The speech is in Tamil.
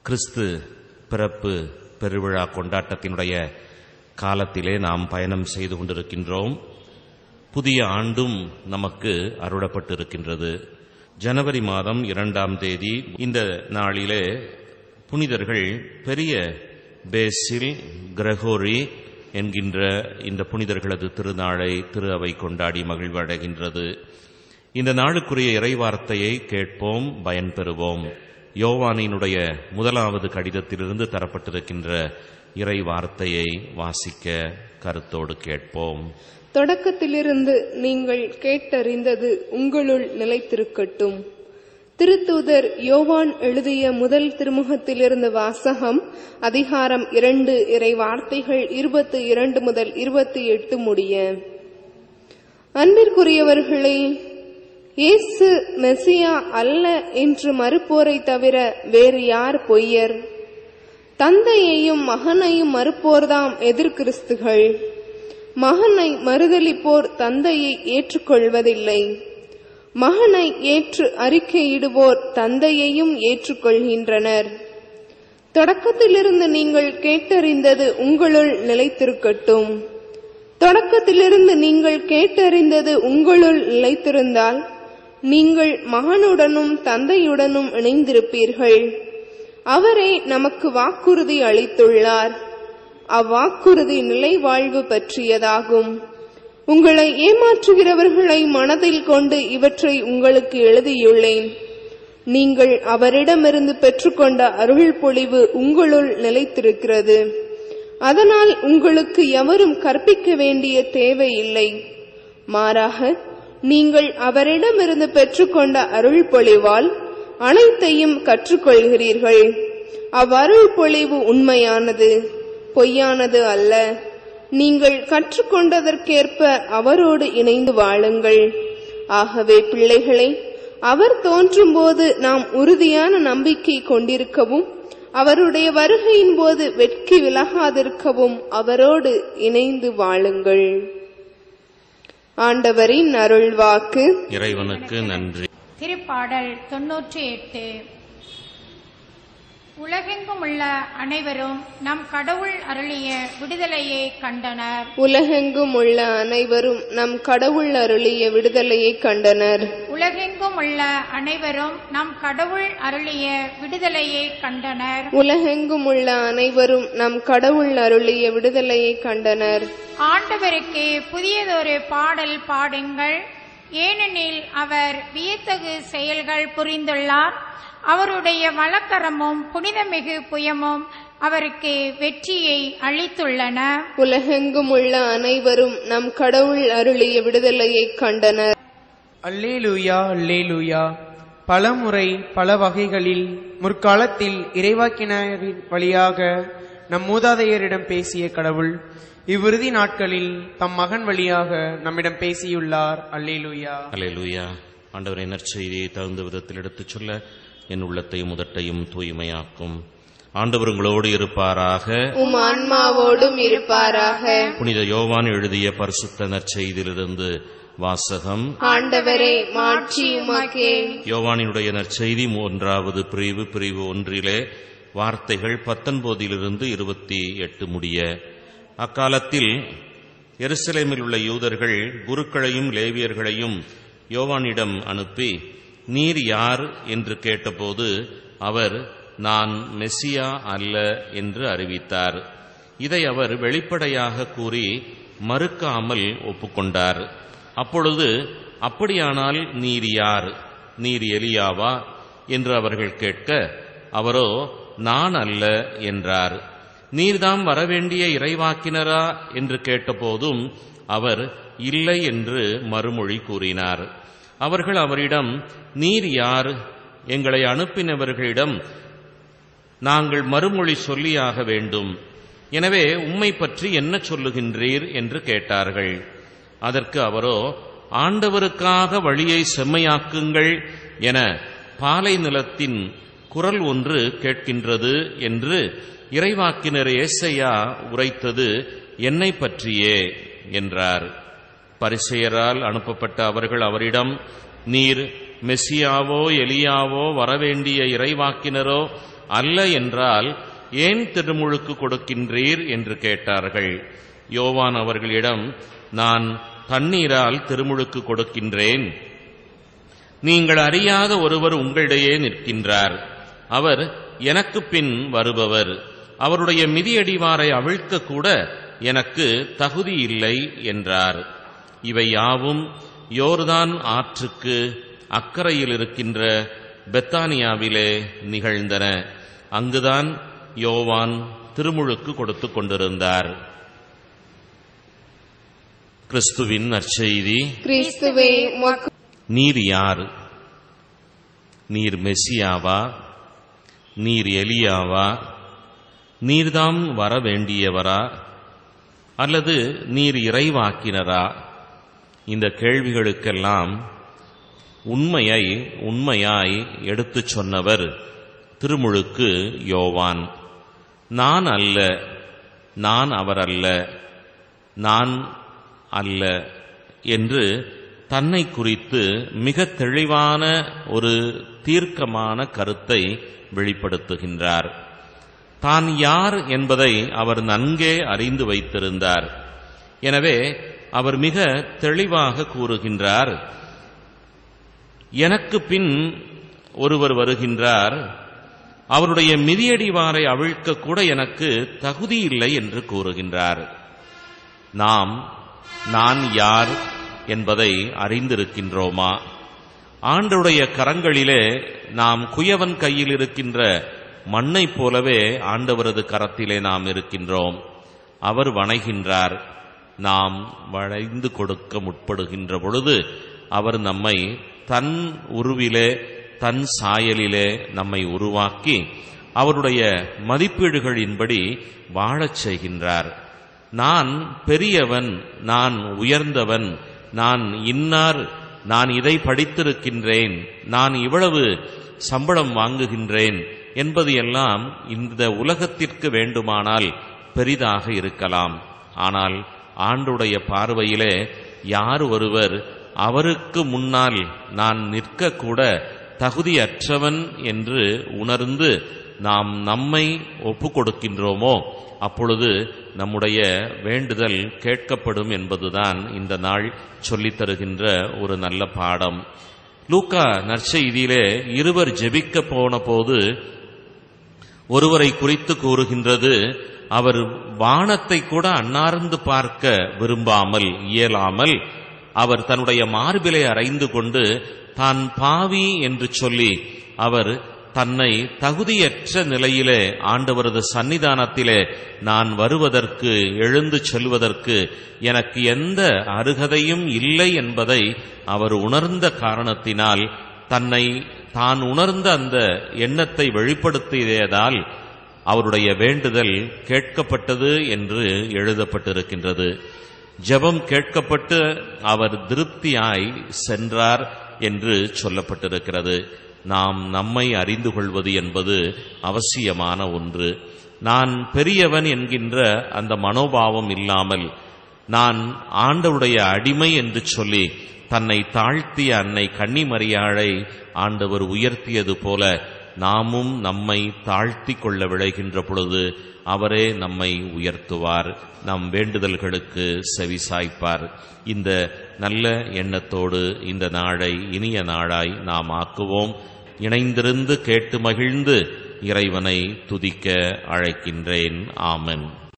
கிறிஸ்து பிறப்பு பெருவிழா கொண்டாட்டத்தினுடைய காலத்திலே நாம் பயணம் செய்து கொண்டிருக்கின்றோம் புதிய ஆண்டும் நமக்கு அருளப்பட்டிருக்கின்றது ஜனவரி மாதம் இரண்டாம் தேதி இந்த நாளிலே புனிதர்கள் பெரிய பேசில் கிரகோரி என்கின்ற இந்த புனிதர்களது திருநாளை திரு அவை கொண்டாடி மகிழ்வடைகின்றது இந்த நாளுக்குரிய இறைவார்த்தையை கேட்போம் பயன்பெறுவோம் யோவானினுடைய முதலாவது கடிதத்திலிருந்து தரப்பட்டிருக்கின்ற இறை வார்த்தையை வாசிக்க கருத்தோடு கேட்போம் தொடக்கத்திலிருந்து நீங்கள் கேட்டறிந்தது உங்களுள் நிலைத்திருக்கட்டும் திருத்தூதர் யோவான் எழுதிய முதல் திருமுகத்திலிருந்து வாசகம் அதிகாரம் இரண்டு இறை வார்த்தைகள் இருபத்தி இரண்டு முதல் இருபத்தி எட்டு முடிய அன்பிற்குரியவர்களே இயேசு மெசியா அல்ல என்று மறுப்போரை தவிர வேறு யார் பொய்யர் தந்தையையும் மகனையும் மறுப்போர்தாம் எதிர்கிறிஸ்துகள் மகனை மறுதலிப்போர் தந்தையை ஏற்றுக்கொள்வதில்லை மகனை ஏற்று அறிக்கையிடுவோர் தந்தையையும் ஏற்றுக்கொள்கின்றனர் தொடக்கத்திலிருந்து நீங்கள் கேட்டறிந்தது உங்களுள் நிலைத்திருக்கட்டும் தொடக்கத்திலிருந்து நீங்கள் கேட்டறிந்தது உங்களுள் நிலைத்திருந்தால் நீங்கள் மகனுடனும் தந்தையுடனும் இணைந்திருப்பீர்கள் அவரே நமக்கு வாக்குறுதி அளித்துள்ளார் அவ்வாக்குறுதி நிலை வாழ்வு பற்றியதாகும் உங்களை ஏமாற்றுகிறவர்களை மனதில் கொண்டு இவற்றை உங்களுக்கு எழுதியுள்ளேன் நீங்கள் அவரிடமிருந்து பெற்றுக்கொண்ட அருள் பொழிவு உங்களுள் நிலைத்திருக்கிறது அதனால் உங்களுக்கு எவரும் கற்பிக்க வேண்டிய தேவையில்லை மாறாக நீங்கள் அவரிடமிருந்து பெற்றுக்கொண்ட அருள் பொழிவால் அனைத்தையும் கற்றுக்கொள்கிறீர்கள் அவ்வருள் பொழிவு உண்மையானது பொய்யானது அல்ல நீங்கள் கற்றுக்கொண்டதற்கேற்ப அவரோடு இணைந்து வாழுங்கள் ஆகவே பிள்ளைகளை அவர் தோன்றும்போது நாம் உறுதியான நம்பிக்கை கொண்டிருக்கவும் அவருடைய வருகையின் போது வெட்கி விலகாதிருக்கவும் அவரோடு இணைந்து வாழுங்கள் ஆண்டவரின் அருள்வாக்கு இறைவனுக்கு நன்றி திருப்பாடல் தொன்னூற்றி எட்டு உலகெங்கும் உள்ள அனைவரும் நம் கடவுள் அருளிய விடுதலையை கண்டனர் உலகெங்கும் உள்ள அனைவரும் நம் கடவுள் அருளிய விடுதலையை கண்டனர் உலகெங்கும் உள்ள அனைவரும் நம் கடவுள் அருளிய விடுதலையை கண்டனர் உலகெங்கும் உள்ள அனைவரும் நம் கடவுள் அருளிய விடுதலையை கண்டனர் ஆண்டவருக்கு புதியதொரு பாடல் பாடுங்கள் ஏனெனில் அவர் வியத்தகு செயல்கள் புரிந்துள்ளார் அவருடைய வழக்கரமும் புனிதமிகு புயமும் அவருக்கு வெற்றியை அளித்துள்ளன உலகெங்கும் உள்ள அனைவரும் நம் கடவுள் அருளிய விடுதலையை கண்டனர் அல்லேலூயா அல்லேலூயா பலமுறை பல வகைகளில் முற்காலத்தில் இறைவாக்கினரின் வழியாக நம் மூதாதையரிடம் பேசிய கடவுள் இவ்விறுதி நாட்களில் தம் மகன் வழியாக நம்மிடம் பேசியுள்ளார் அல்லேலூயா அல்லேலூயா ஆண்டவரை நற்செய்தியை தகுந்த விதத்தில் எடுத்துச் சொல்ல என் உள்ளத்தையும் உதட்டையும் தூய்மையாக்கும் ஆண்டவர் உங்களோடு இருப்பாராக உம் ஆன்மாவோடும் இருப்பாராக புனித யோவான் எழுதிய பரிசுத்த நற்செய்தியிலிருந்து வாசகம் ஆண்டவரே மாட்சி உமக்கே யோவானினுடைய நற்செய்தி மூன்றாவது பிரிவு பிரிவு ஒன்றிலே வார்த்தைகள் பத்தொன்பதிலிருந்து இருபத்தி எட்டு முடிய அக்காலத்தில் எருசலேமில் உள்ள யூதர்கள் குருக்களையும் லேவியர்களையும் யோவானிடம் அனுப்பி நீர் யார் என்று கேட்டபோது அவர் நான் மெசியா அல்ல என்று அறிவித்தார் இதை அவர் வெளிப்படையாக கூறி மறுக்காமல் ஒப்புக்கொண்டார் அப்பொழுது அப்படியானால் நீர் யார் நீர் எலியாவா என்று அவர்கள் கேட்க அவரோ நான் அல்ல என்றார் நீர்தாம் வரவேண்டிய இறைவாக்கினரா என்று கேட்டபோதும் அவர் இல்லை என்று மறுமொழி கூறினார் அவர்கள் அவரிடம் நீர் யார் எங்களை அனுப்பினவர்களிடம் நாங்கள் மறுமொழி சொல்லியாக வேண்டும் எனவே உம்மை பற்றி என்ன சொல்லுகின்றீர் என்று கேட்டார்கள் அதற்கு அவரோ ஆண்டவருக்காக வழியை செம்மையாக்குங்கள் என பாலை நிலத்தின் குரல் ஒன்று கேட்கின்றது என்று இறைவாக்கினர் ஏசையா உரைத்தது என்னை பற்றியே என்றார் பரிசெயரால் அனுப்பப்பட்ட அவர்கள் அவரிடம் நீர் மெஸ்ஸியாவோ எலியாவோ வரவேண்டிய இறைவாக்கினரோ அல்ல என்றால் ஏன் திருமுழுக்கு கொடுக்கின்றீர் என்று கேட்டார்கள் யோவான் அவர்களிடம் நான் தண்ணீரால் திருமுழுக்கு கொடுக்கின்றேன் நீங்கள் அறியாத ஒருவர் உங்களிடையே நிற்கின்றார் அவர் எனக்கு பின் வருபவர் அவருடைய மிதியடிவாரை அவிழ்க்க கூட எனக்கு தகுதி இல்லை என்றார் இவை யாவும் யோர்தான் ஆற்றுக்கு அக்கறையில் இருக்கின்ற பெத்தானியாவிலே நிகழ்ந்தன அங்குதான் யோவான் திருமுழுக்கு கொடுத்துக் கொண்டிருந்தார் கிறிஸ்துவின் நற்செய்தி கிறிஸ்துவே உமக்கு நீர் யார் நீர் மெசியாவா நீர் எலியாவா நீர்தாம் வர வேண்டியவரா அல்லது நீர் இறைவாக்கினரா இந்த கேள்விகளுக்கெல்லாம் உண்மையை உண்மையாய் எடுத்துச் சொன்னவர் திருமுழுக்கு யோவான் நான் அல்ல நான் அவர் அல்ல நான் அல்ல என்று தன்னை குறித்து மிக தெளிவான ஒரு தீர்க்கமான கருத்தை வெளிப்படுத்துகின்றார் தான் யார் என்பதை அவர் நன்கே அறிந்து வைத்திருந்தார் எனவே அவர் மிக தெளிவாக கூறுகின்றார் எனக்கு பின் ஒருவர் வருகின்றார் அவருடைய மிதியடிவாரை அவிழ்க்க கூட எனக்கு தகுதி இல்லை என்று கூறுகின்றார் நாம் நான் யார் என்பதை அறிந்திருக்கின்றோமா ஆண்டருடைய கரங்களிலே நாம் குயவன் கையில் இருக்கின்ற மண்ணைப் போலவே ஆண்டவரது கரத்திலே நாம் இருக்கின்றோம் அவர் வணைகின்றார் நாம் வளைந்து கொடுக்க முற்படுகின்ற பொழுது அவர் நம்மை தன் உருவிலே தன் சாயலிலே நம்மை உருவாக்கி அவருடைய மதிப்பீடுகளின்படி வாழச் செய்கின்றார் நான் பெரியவன் நான் உயர்ந்தவன் நான் இன்னார் நான் இதை படித்திருக்கின்றேன் நான் இவ்வளவு சம்பளம் வாங்குகின்றேன் என்பது எல்லாம் இந்த உலகத்திற்கு வேண்டுமானால் பெரிதாக இருக்கலாம் ஆனால் ஆண்டுடைய பார்வையிலே யார் ஒருவர் அவருக்கு முன்னால் நான் நிற்கக்கூட தகுதியற்றவன் என்று உணர்ந்து நாம் நம்மை ஒப்பு கொடுக்கின்றோமோ அப்பொழுது நம்முடைய வேண்டுதல் கேட்கப்படும் என்பதுதான் இந்த நாள் சொல்லித் தருகின்ற ஒரு நல்ல பாடம் லூக்கா நற்செய்தியிலே இருவர் ஜெபிக்க போன போது ஒருவரை குறித்து கூறுகின்றது அவர் வானத்தை கூட அன்னார்ந்து பார்க்க விரும்பாமல் இயலாமல் அவர் தன்னுடைய மார்பிலை அறைந்து கொண்டு தான் பாவி என்று சொல்லி அவர் தன்னை தகுதியற்ற நிலையிலே ஆண்டவரது சன்னிதானத்திலே நான் வருவதற்கு எழுந்து செல்வதற்கு எனக்கு எந்த அருகதையும் இல்லை என்பதை அவர் உணர்ந்த காரணத்தினால் தன்னை தான் உணர்ந்த அந்த எண்ணத்தை வெளிப்படுத்தியதால் அவருடைய வேண்டுதல் கேட்கப்பட்டது என்று எழுதப்பட்டிருக்கின்றது ஜெபம் கேட்கப்பட்டு அவர் திருப்தியாய் சென்றார் என்று சொல்லப்பட்டிருக்கிறது நாம் நம்மை அறிந்து கொள்வது என்பது அவசியமான ஒன்று நான் பெரியவன் என்கின்ற அந்த மனோபாவம் இல்லாமல் நான் ஆண்டவருடைய அடிமை என்று சொல்லி தன்னை தாழ்த்திய அன்னை கன்னிமரியாளை ஆண்டவர் உயர்த்தியது போல நாமும் நம்மை தாழ்த்தி கொள்ள விளைகின்ற பொழுது அவரே நம்மை உயர்த்துவார் நம் வேண்டுதல்களுக்கு செவிசாய்ப்பார் இந்த நல்ல எண்ணத்தோடு இந்த நாளை இனிய நாளாய் நாம் ஆக்குவோம் இணைந்திருந்து கேட்டு மகிழ்ந்து இறைவனை துதிக்க அழைக்கின்றேன் ஆமென்